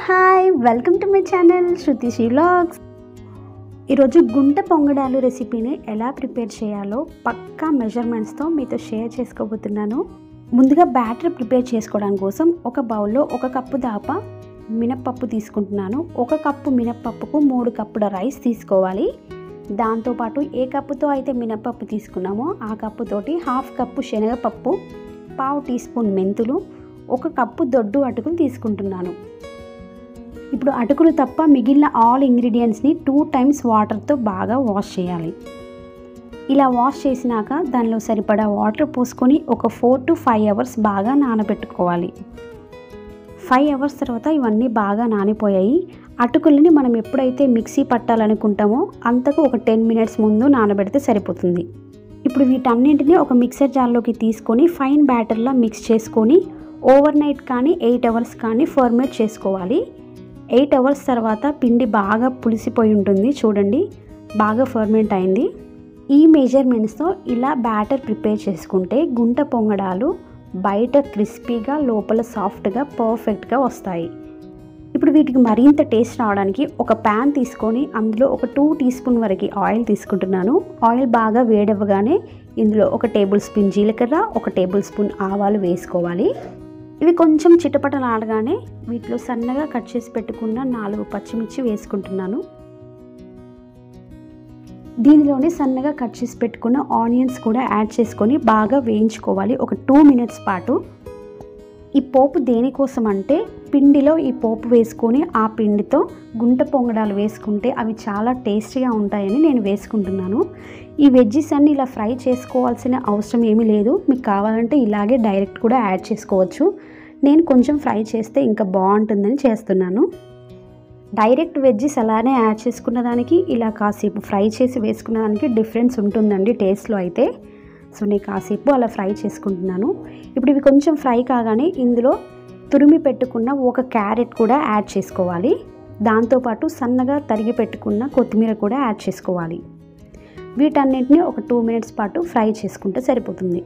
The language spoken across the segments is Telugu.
hi welcome to my channel Shruti Sri vlogs ఈరోజు గుంట పొంగడాలు రెసిపీని ఎలా ప్రిపేర్ చేయాలో పక్కా మెజర్మెంట్స్తో మీతో షేర్ చేసుకోబోతున్నాను ముందుగా బ్యాటర్ ప్రిపేర్ చేసుకోవడం కోసం ఒక బౌల్లో ఒక కప్పు దాపా మినప్పప్పు తీసుకుంటున్నాను ఒక కప్పు మినప్పప్పుకు మూడు కప్పుల రైస్ తీసుకోవాలి దాంతోపాటు ఏ కప్పుతో అయితే మినప్పప్పు తీసుకున్నామో ఆ కప్పుతోటి హాఫ్ కప్పు శనగపప్పు పావు టీ స్పూన్ మెంతులు ఒక కప్పు దొడ్డు అటుకులు తీసుకుంటున్నాను ఇప్పుడు అటుకులు తప్ప మిగిలిన ఆల్ ఇంగ్రీడియంట్స్ని టూ టైమ్స్ వాటర్తో బాగా వాష్ చేయాలి ఇలా వాష్ చేసినాక దానిలో సరిపడా వాటర్ పోసుకొని ఒక ఫోర్ టు ఫైవ్ అవర్స్ బాగా నానబెట్టుకోవాలి ఫైవ్ అవర్స్ తర్వాత ఇవన్నీ బాగా నానిపోయాయి అటుకులని మనం ఎప్పుడైతే మిక్సీ పట్టాలనుకుంటామో అంతకు ఒక టెన్ మినిట్స్ ముందు నానబెడితే సరిపోతుంది ఇప్పుడు వీటన్నింటినీ ఒక మిక్సర్ జార్లోకి తీసుకొని ఫైన్ బ్యాటర్లా మిక్స్ చేసుకొని ఓవర్ నైట్ కానీ ఎయిట్ అవర్స్ కానీ ఫర్మేట్ చేసుకోవాలి ఎయిట్ అవర్స్ తర్వాత పిండి బాగా పులిసిపోయి ఉంటుంది చూడండి బాగా ఫర్మెంట్ అయింది ఈ మెజర్మెంట్స్తో ఇలా బ్యాటర్ ప్రిపేర్ చేసుకుంటే గుంట పొంగడాలు బయట క్రిస్పీగా లోపల సాఫ్ట్గా పర్ఫెక్ట్గా వస్తాయి ఇప్పుడు వీటికి మరింత టేస్ట్ రావడానికి ఒక ప్యాన్ తీసుకొని అందులో ఒక టూ టీ స్పూన్ వరకు ఆయిల్ తీసుకుంటున్నాను ఆయిల్ బాగా వేడవ్వగానే ఇందులో ఒక టేబుల్ స్పూన్ జీలకర్ర ఒక టేబుల్ స్పూన్ ఆవాలు వేసుకోవాలి ఇవి కొంచెం చిటపటలాడగానే వీటిలో సన్నగా కట్ చేసి పెట్టుకున్న నాలుగు పచ్చిమిర్చి వేసుకుంటున్నాను దీనిలోనే సన్నగా కట్ చేసి పెట్టుకున్న ఆనియన్స్ కూడా యాడ్ చేసుకొని బాగా వేయించుకోవాలి ఒక టూ మినిట్స్ పాటు ఈ పోపు దేనికోసం అంటే పిండిలో ఈ పోపు వేసుకొని ఆ పిండితో గుంట పొంగడాలు వేసుకుంటే అవి చాలా టేస్టీగా ఉంటాయని నేను వేసుకుంటున్నాను ఈ వెజ్జెస్ అన్ని ఇలా ఫ్రై చేసుకోవాల్సిన అవసరం ఏమీ లేదు మీకు కావాలంటే ఇలాగే డైరెక్ట్ కూడా యాడ్ చేసుకోవచ్చు నేను కొంచెం ఫ్రై చేస్తే ఇంకా బాగుంటుందని చేస్తున్నాను డైరెక్ట్ వెజ్జెస్ అలానే యాడ్ చేసుకున్న దానికి ఇలా కాసేపు ఫ్రై చేసి వేసుకున్న దానికి డిఫరెన్స్ ఉంటుందండి టేస్ట్లో అయితే సో నేను కాసేపు అలా ఫ్రై చేసుకుంటున్నాను ఇప్పుడు ఇవి కొంచెం ఫ్రై కాగానే ఇందులో తురిమి పెట్టుకున్న ఒక క్యారెట్ కూడా యాడ్ చేసుకోవాలి దాంతోపాటు సన్నగా తరిగి పెట్టుకున్న కొత్తిమీర కూడా యాడ్ చేసుకోవాలి వీటన్నింటినీ ఒక టూ మినిట్స్ పాటు ఫ్రై చేసుకుంటే సరిపోతుంది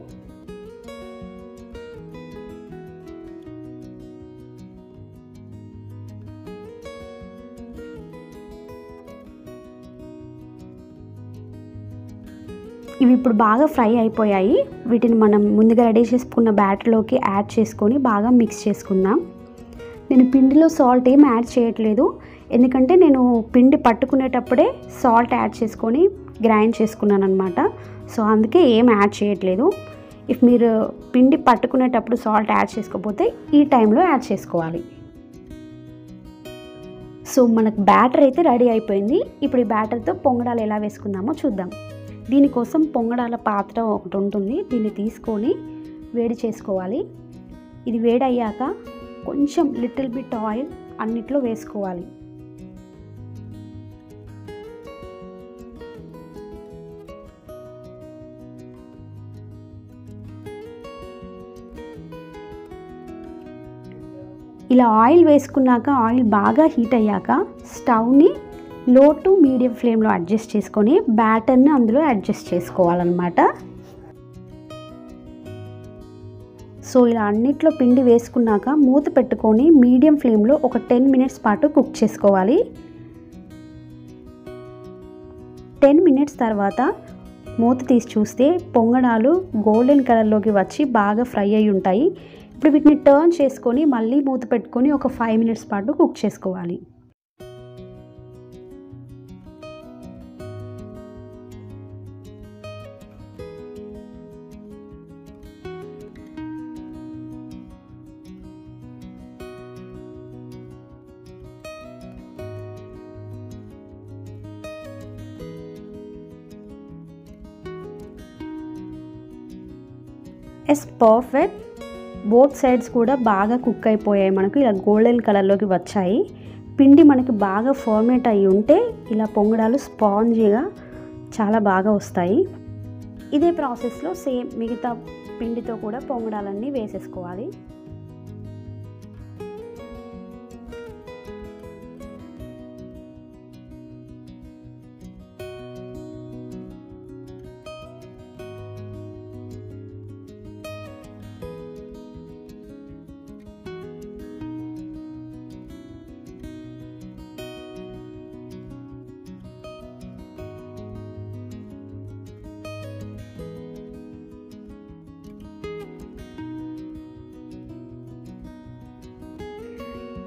ఇవి ఇప్పుడు బాగా ఫ్రై అయిపోయాయి వీటిని మనం ముందుగా రెడీ చేసుకున్న బ్యాటర్లోకి యాడ్ చేసుకొని బాగా మిక్స్ చేసుకుందాం నేను పిండిలో సాల్ట్ ఏం యాడ్ చేయట్లేదు ఎందుకంటే నేను పిండి పట్టుకునేటప్పుడే సాల్ట్ యాడ్ చేసుకొని గ్రైండ్ చేసుకున్నాను అనమాట సో అందుకే ఏం యాడ్ చేయట్లేదు ఇఫ్ మీరు పిండి పట్టుకునేటప్పుడు సాల్ట్ యాడ్ చేసుకోకపోతే ఈ టైంలో యాడ్ చేసుకోవాలి సో మనకు బ్యాటర్ అయితే రెడీ అయిపోయింది ఇప్పుడు ఈ బ్యాటర్తో పొంగడాలు ఎలా వేసుకుందామో చూద్దాం దీనికోసం పొంగడాల పాత్ర ఒకటి ఉంటుంది దీన్ని తీసుకొని వేడి చేసుకోవాలి ఇది వేడి అయ్యాక కొంచెం లిటిల్ బిట్ ఆయిల్ అన్నిట్లో వేసుకోవాలి ఇలా ఆయిల్ వేసుకున్నాక ఆయిల్ బాగా హీట్ అయ్యాక స్టవ్ని లో టు మీడియం ఫ్లేమ్లో అడ్జస్ట్ చేసుకొని బ్యాటర్ని అందులో అడ్జస్ట్ చేసుకోవాలన్నమాట సో ఇలా అన్నిట్లో పిండి వేసుకున్నాక మూత పెట్టుకొని మీడియం ఫ్లేమ్లో ఒక టెన్ మినిట్స్ పాటు కుక్ చేసుకోవాలి టెన్ మినిట్స్ తర్వాత మూత తీసి చూస్తే పొంగడాలు గోల్డెన్ కలర్లోకి వచ్చి బాగా ఫ్రై అయి ఉంటాయి ఇప్పుడు వీటిని టర్న్ చేసుకొని మళ్ళీ మూత పెట్టుకొని ఒక ఫైవ్ మినిట్స్ పాటు కుక్ చేసుకోవాలి ఎస్ పర్ఫెక్ట్ బోత్ సైడ్స్ కూడా బాగా కుక్ అయిపోయాయి మనకు ఇలా గోల్డెన్ కలర్లోకి వచ్చాయి పిండి మనకి బాగా ఫర్మేట్ అయి ఉంటే ఇలా పొంగడాలు స్పాంజీగా చాలా బాగా వస్తాయి ఇదే ప్రాసెస్లో సేమ్ మిగతా పిండితో కూడా పొంగడాలన్నీ వేసేసుకోవాలి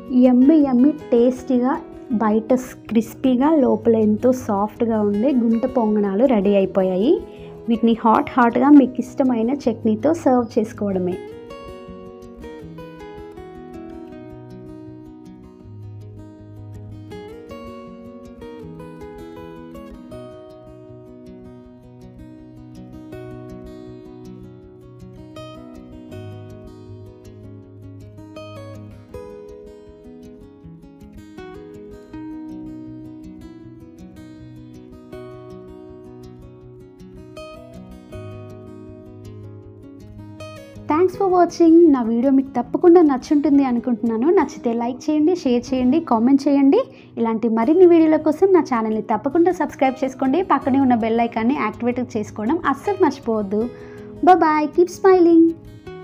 ఎమ్మి ఎమ్మి టేస్టీగా బయట క్రిస్పీగా లోపల ఎంతో సాఫ్ట్గా ఉండే గుంట పొంగనాలు రెడీ అయిపోయాయి వీటిని హాట్ హాట్గా మీకు ఇష్టమైన చట్నీతో సర్వ్ చేసుకోవడమే థ్యాంక్స్ ఫర్ వాచింగ్ నా వీడియో మీకు తప్పకుండా నచ్చుంటుంది అనుకుంటున్నాను నచ్చితే లైక్ చేయండి షేర్ చేయండి కామెంట్ చేయండి ఇలాంటి మరిన్ని వీడియోల కోసం నా ఛానల్ని తప్పకుండా సబ్స్క్రైబ్ చేసుకోండి పక్కనే ఉన్న బెల్ ఐకాన్ని యాక్టివేట్ చేసుకోవడం అస్సలు మర్చిపోవద్దు బాయ్ కీప్ స్మైలింగ్